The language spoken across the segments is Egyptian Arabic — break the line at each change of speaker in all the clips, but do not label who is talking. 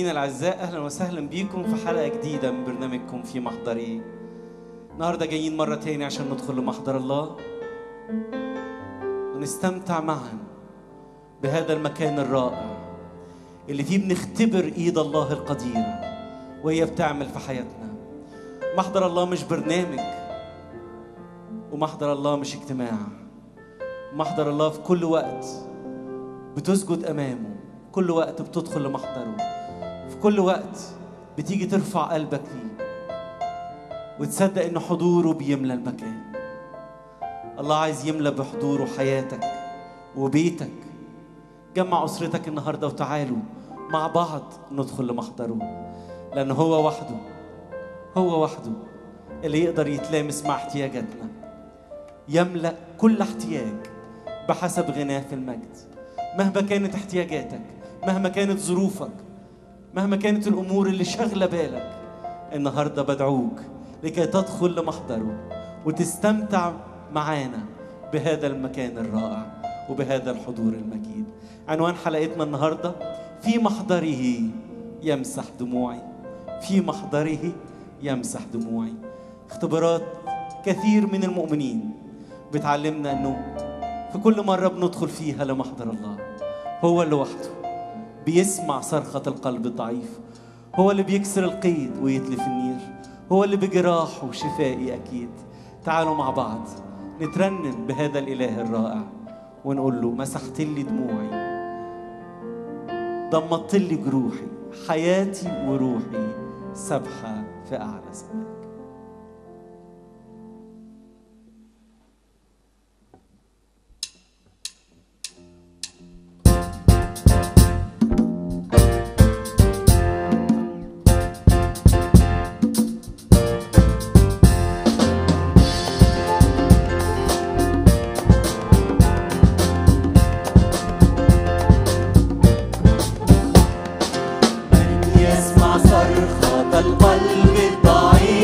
مشاهدينا الاعزاء اهلا وسهلا بيكم في حلقه جديده من برنامجكم في محضري النهارده جايين مره تاني عشان ندخل لمحضر الله ونستمتع معا بهذا المكان الرائع اللي فيه بنختبر ايد الله القديره وهي بتعمل في حياتنا محضر الله مش برنامج ومحضر الله مش اجتماع محضر الله في كل وقت بتسجد امامه كل وقت بتدخل لمحضره في كل وقت بتيجي ترفع قلبك ليه وتصدق ان حضوره بيملى المكان الله عايز يملى بحضوره حياتك وبيتك جمع اسرتك النهارده وتعالوا مع بعض ندخل لمحضره لان هو وحده هو وحده اللي يقدر يتلامس مع احتياجاتنا يملا كل احتياج بحسب غناه في المجد مهما كانت احتياجاتك مهما كانت ظروفك مهما كانت الامور اللي شاغله بالك النهارده بدعوك لكي تدخل لمحضره وتستمتع معانا بهذا المكان الرائع وبهذا الحضور المجيد عنوان حلقتنا النهارده في محضره يمسح دموعي في محضره يمسح دموعي اختبارات كثير من المؤمنين بتعلمنا انه في كل مرة بندخل فيها لمحضر الله هو لوحده بيسمع صرخة القلب الضعيف هو اللي بيكسر القيد ويتلف النير هو اللي بجراحه شفائي أكيد تعالوا مع بعض نترنم بهذا الإله الرائع ونقول له مسحت لي دموعي ضمت لي جروحي حياتي وروحي سبحة في أعلى سماك
من يسمع صرخة القلب الضعيف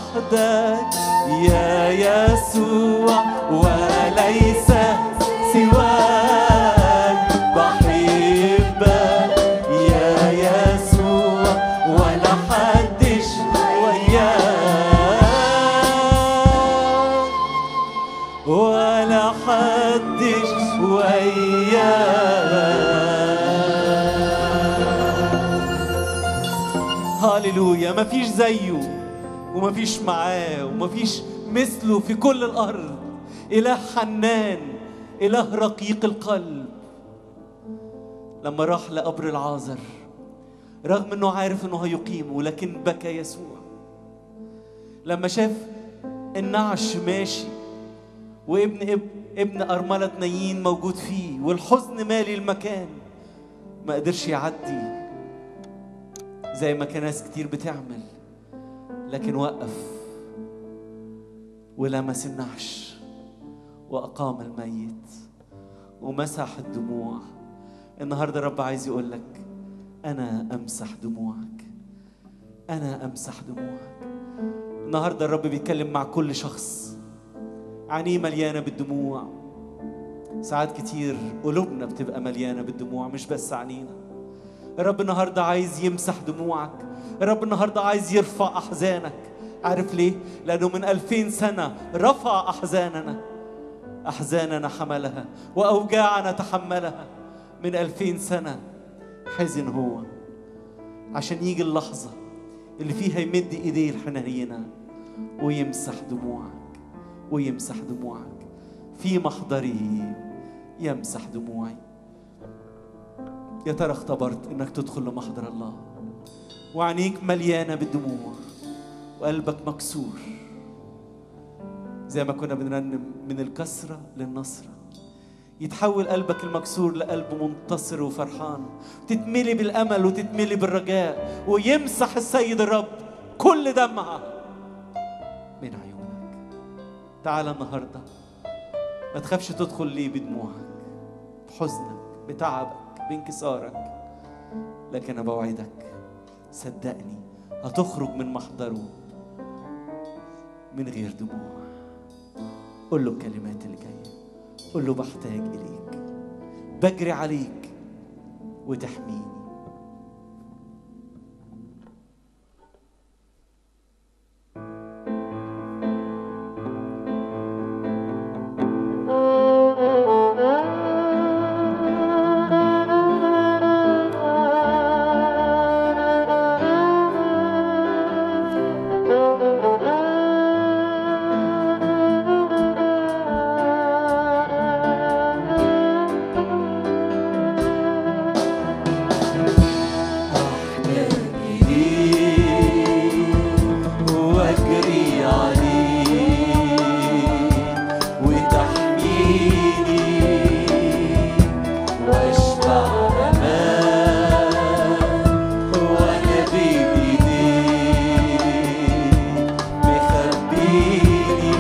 وحدك يا يسوع وليس سواك بحبك يا يسوع ولا حدش وياك ولا حدش وياك هاليلويا مفيش زيه ومفيش معاه ومفيش مثله في كل الارض اله حنان اله رقيق القلب لما راح لقبر العازر رغم انه عارف انه هيقيمه لكن بكى يسوع لما شاف النعش ماشي وابن اب ابن أرملة نايين موجود فيه والحزن مالي المكان ما قدرش يعدي زي ما كان ناس كتير بتعمل لكن وقف ولمس النعش وأقام الميت ومسح الدموع النهارده رب عايز يقول لك أنا أمسح دموعك أنا أمسح دموعك النهارده الرب بيتكلم مع كل شخص عينيه مليانة بالدموع ساعات كتير قلوبنا بتبقى مليانة بالدموع مش بس عينينا الرب النهارده عايز يمسح دموعك الرب النهارده عايز يرفع أحزانك عارف ليه؟ لأنه من ألفين سنة رفع أحزاننا أحزاننا حملها وأوجاعنا تحملها من ألفين سنة حزن هو عشان يجي اللحظة اللي فيها يمد إيديه الحنينة ويمسح دموعك ويمسح دموعك في محضره يمسح دموعي يا ترى اختبرت انك تدخل لمحضر الله وعينيك مليانة بالدموع وقلبك مكسور زي ما كنا بنرنم من الكسرة للنصرة يتحول قلبك المكسور لقلب منتصر وفرحان تتملي بالأمل وتتملي بالرجاء ويمسح السيد الرب كل دمعة من عيونك تعال النهاردة ما تخافش تدخل ليه بدموعك بحزنك بتعبك بانكسارك لكن أنا بوعدك صدقني هتخرج من محضره من غير دموع قول له الكلمات اللي جايه قول له بحتاج اليك بجري عليك وتحميني أحتاج إليك وأجري عليك وتحميني وأشبع أمان وأنا بين إيديك مخبيني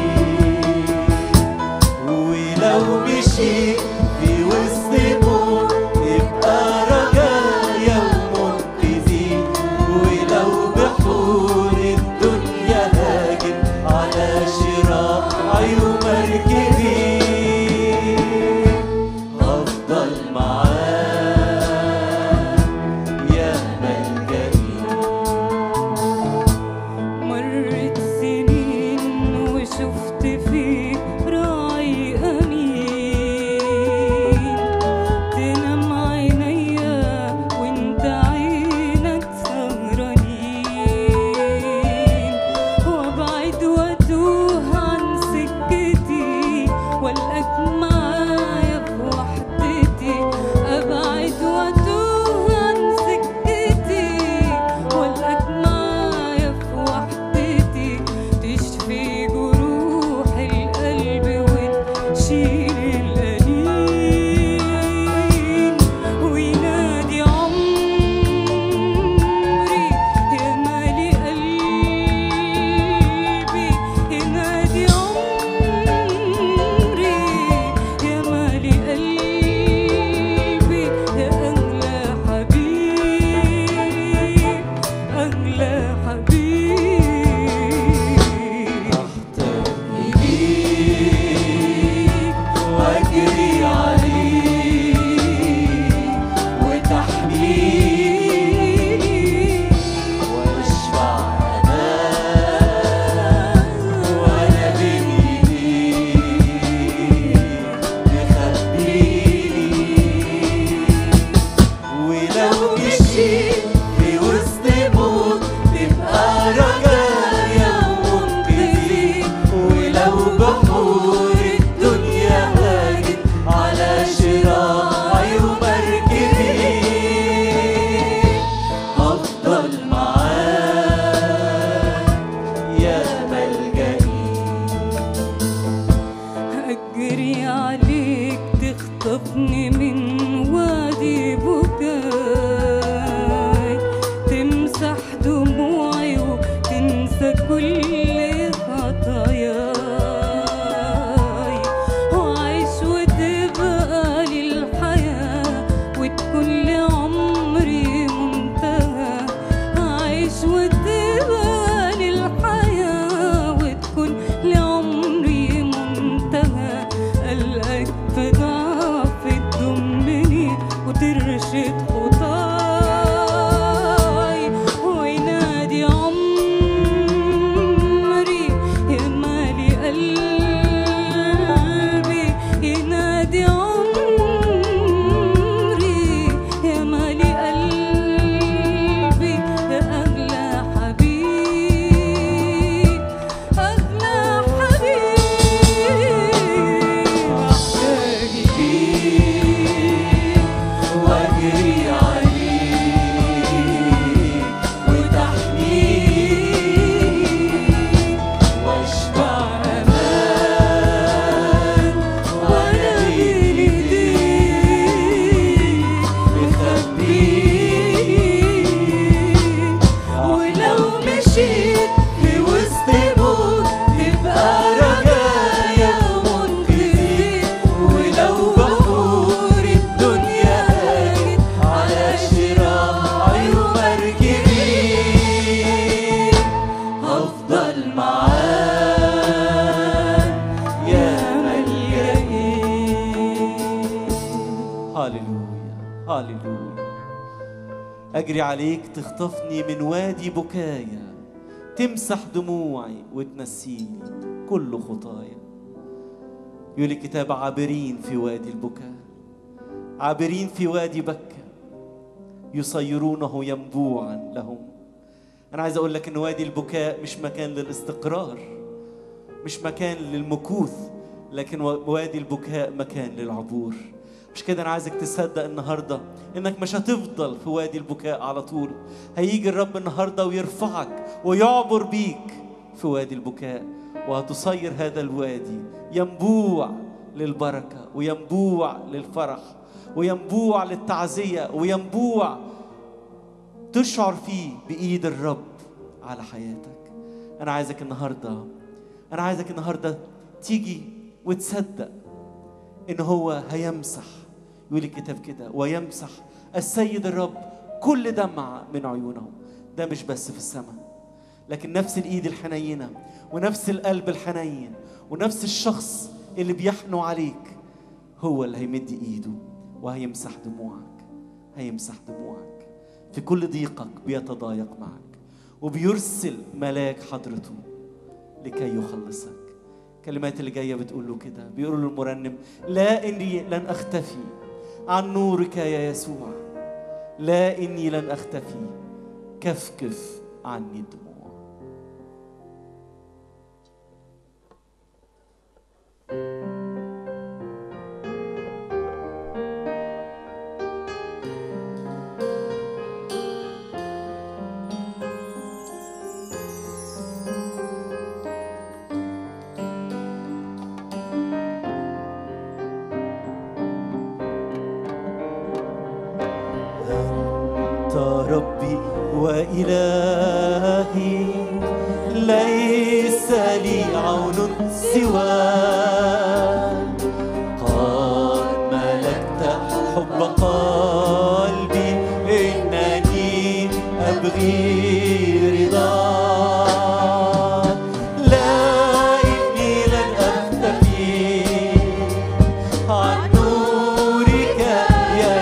ولو مشيت في وسط موت يبقى رجاء يوم تزيد ولو بحور الدنيا هاجم على شراعي ومركبي هفضل معاك يا ملجئي
مرت سنين تخطفني من وادي بكاي تمسح دموعي وتنسى كل خطاياي وعيش وتبقى لي الحياة وتكون لعمري منتهى عيش وتبقى لي الحياة وتكون لعمري منتهى قلقك في ضعف تضمني وترشد خطاي وينادي عمري يا مالي قلبي ينادي عمري يا مالي قلبي يا أغلى حبيب أغلى حبيب أحتاج ليك وأجري عليك وتحميك واشبع امان وانا بين ايديك مخبيك ولو مشيت في وسط موت تبقى رجايا ومنقذي ولو بخور الدنيا هاجت على شراعي ومركبي هفضل معاك يا ملجئي
هاليلويا هاليلويا أجري عليك تخطفني من وادي بكايا تمسح دموعي وتنسيني كل خطايا يقول الكتاب عابرين في وادي البكاء عابرين في وادي بكة يصيرونه ينبوعا لهم أنا عايز أقول لك إن وادي البكاء مش مكان للاستقرار مش مكان للمكوث لكن وادي البكاء مكان للعبور مش كده انا عايزك تصدق النهارده انك مش هتفضل في وادي البكاء على طول هيجي الرب النهارده ويرفعك ويعبر بيك في وادي البكاء وهتصير هذا الوادي ينبوع للبركه وينبوع للفرح وينبوع للتعزيه وينبوع تشعر فيه بايد الرب على حياتك انا عايزك النهارده انا عايزك النهارده تيجي وتصدق ان هو هيمسح يقول الكتاب كده ويمسح السيد الرب كل دمعة من عيونهم ده مش بس في السماء لكن نفس الايد الحنينة ونفس القلب الحنين ونفس الشخص اللي بيحنو عليك هو اللي هيمد ايده وهيمسح دموعك هيمسح دموعك في كل ضيقك بيتضايق معك وبيرسل ملاك حضرته لكي يخلصك الكلمات اللي جايه بتقول له كده بيقول له المرنم لا اني لن اختفي عن نورك يا يسوع لا اني لن اختفي كفكف عني الدموع أنت ربي وإلهي ليس لي عون سواك قد ملكت حب قلبي إنني أبغي رضاك لا إني لن أختفي عن نورك يا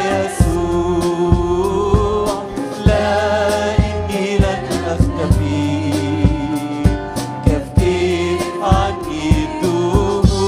يسوع لا إني لن أختفي كفكف عني الدموع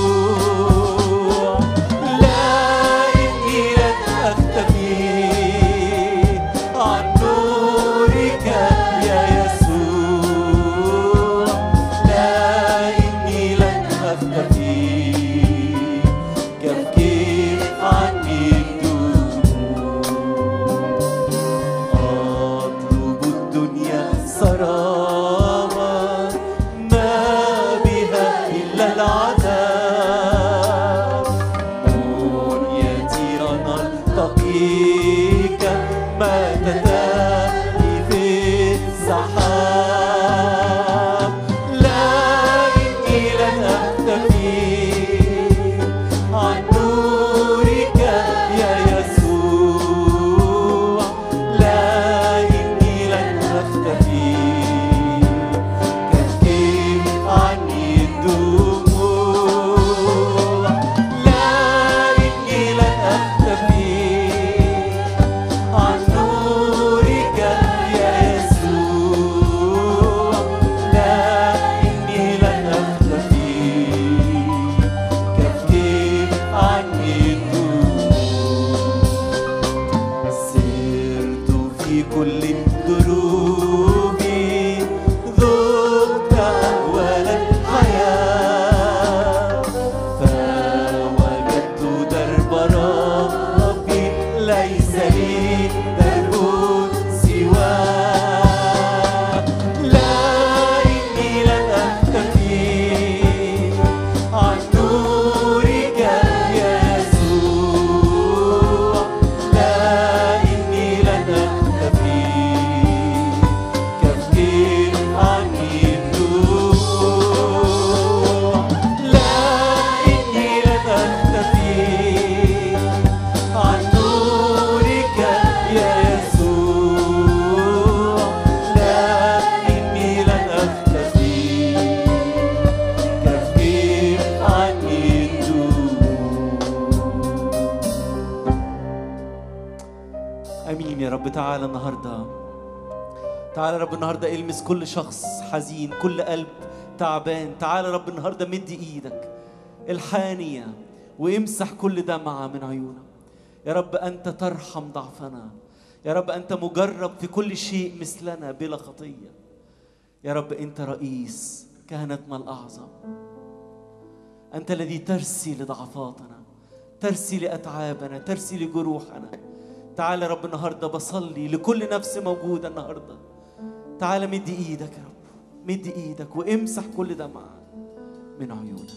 رب تعالى النهارده تعالى يا رب النهارده المس كل شخص حزين كل قلب تعبان تعالى يا رب النهارده مد ايدك الحانيه وامسح كل دمعه من عيوننا يا رب انت ترحم ضعفنا يا رب انت مجرب في كل شيء مثلنا بلا خطيه يا رب انت رئيس كهنتنا الاعظم انت الذي ترسي لضعفاتنا ترسي لاتعابنا ترسي لجروحنا تعال يا رب النهارده بصلي لكل نفس موجوده النهارده تعال مد ايدك يا رب مد ايدك وامسح كل دمعه من عيوننا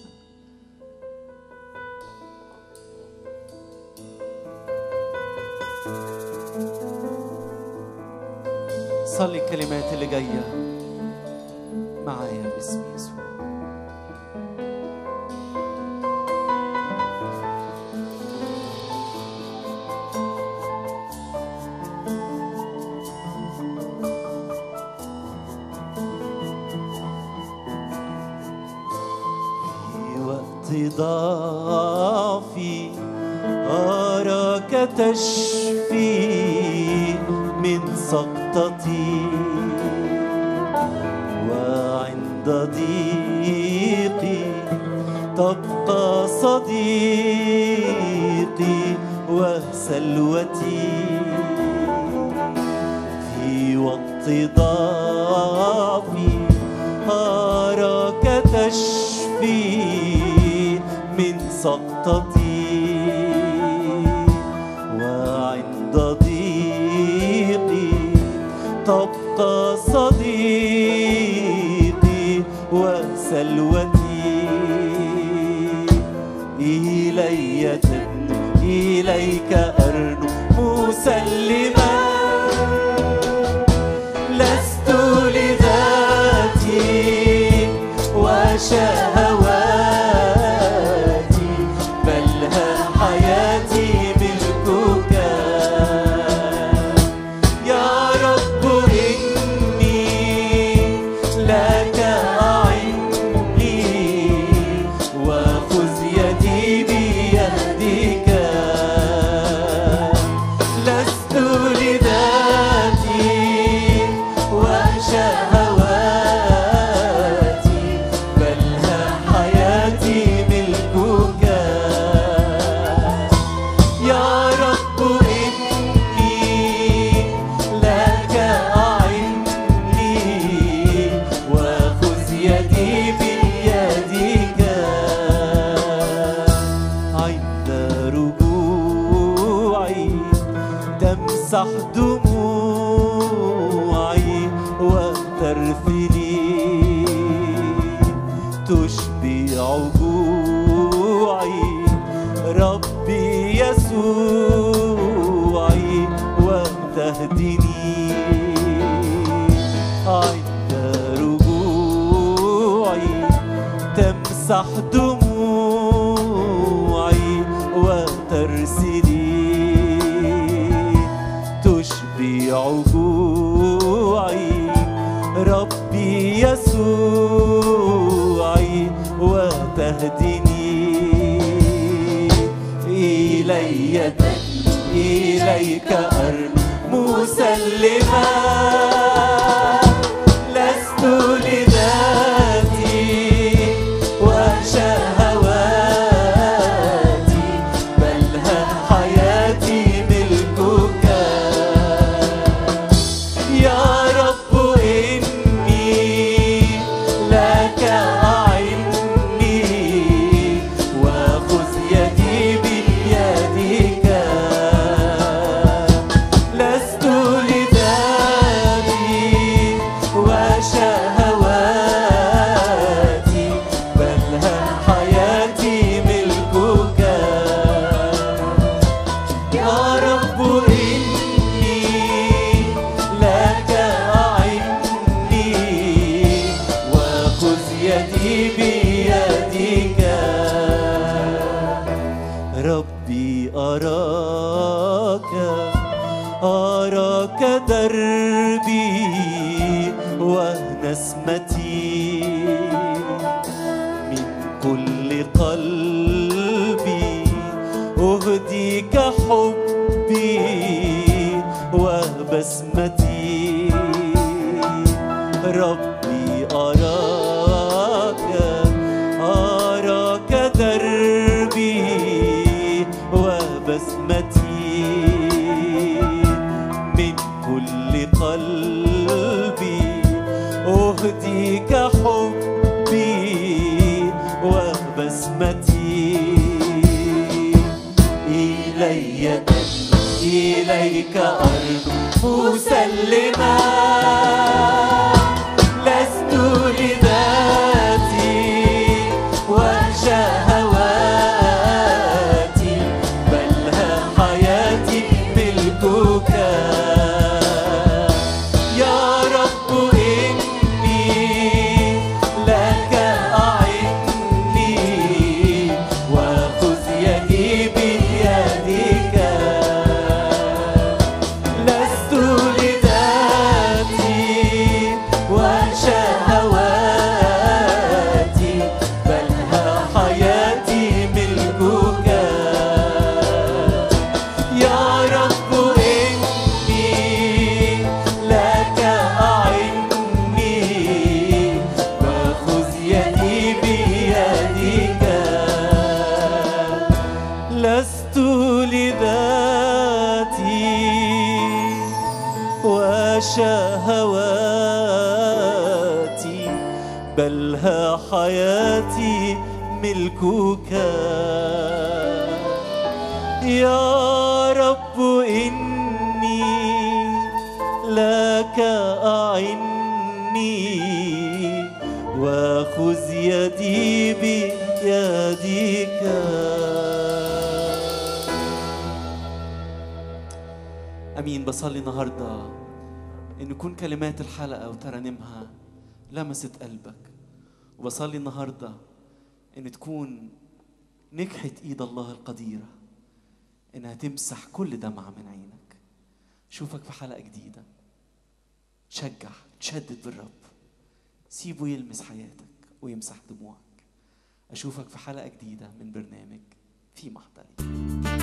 صلي الكلمات اللي جايه معايا باسم يسوع في وقت ضعفي أراك تشفي من سقطتي وعند ضيقي تبقى صديقي وسلوتي في وقت ضعفي أراك تشفي من سقطتي وعند ضيقي تبقى صديقي وسلوتي إلي تبنو إليك أرنو مسلما لست لذاتي وشهواتي بل ها حياتي ملكك يا رب إني لك أعني وخذ يدي بيدك لست لذاتي وشهواتي بل ها حياتي ملكك يا رب إني لك أعني وخذ يدي بيدك عند رجوعي تمسح دموعي وترثني تشبع جوعي ربي يسوعي وتهدني عند رجوعي تمسح دموعي وترسلي تشبع جوعي ربي يسوعي وتهدني إلي إليك أرمو مسلما لست لذاتي وشهواتي بل ها حياتي ملكك يا رب إني لك أعني وخذ يدي بيدك لست لذاتي وشهواتي بل ها حياتي ملكك يا رب إني لك أعني وخذ يدي بيدك ربي أراك أراك دربي ونسمتي من كل قلبي أهديك حبي وبسمتي ربي أراك أراك دربي وبسمتي من كل قلبي أهديك حبي وبسمتي إلي إليك أرجو مسلما لست لذاتي وشهواتي بل ها حياتي ملكك يا رب إني لك أعني وخذ يدي بيدك لست لذاتي وشهواتي بل ها حياتي ملكك يا رب إني لك أعني وخذ يدي بيدك لست لذاتي وشهواتي بل ها حياتي ملكك يا رب إني لك أعني وخذ يدي بيدك امين بصلي النهارده ان يكون كلمات الحلقه وترانيمها لمست قلبك وبصلي النهارده ان تكون نجحت ايد الله القديره انها تمسح كل دمعه من عينك اشوفك في حلقه جديده تشجع تشدد بالرب سيبه يلمس حياتك ويمسح دموعك اشوفك في حلقه جديده من برنامج في محضري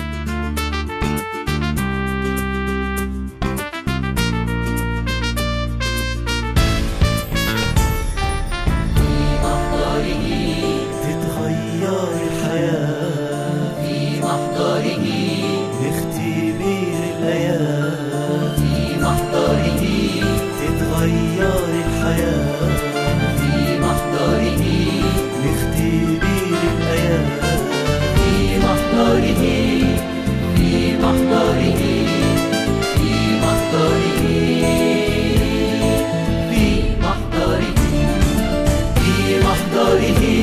تتغير الحياة
في محضره
نختبر الآيات
في محضره
تتغير الحياة
في محضره
نختبر الآيات
في محضره في محضره في محضره في محضره في محضره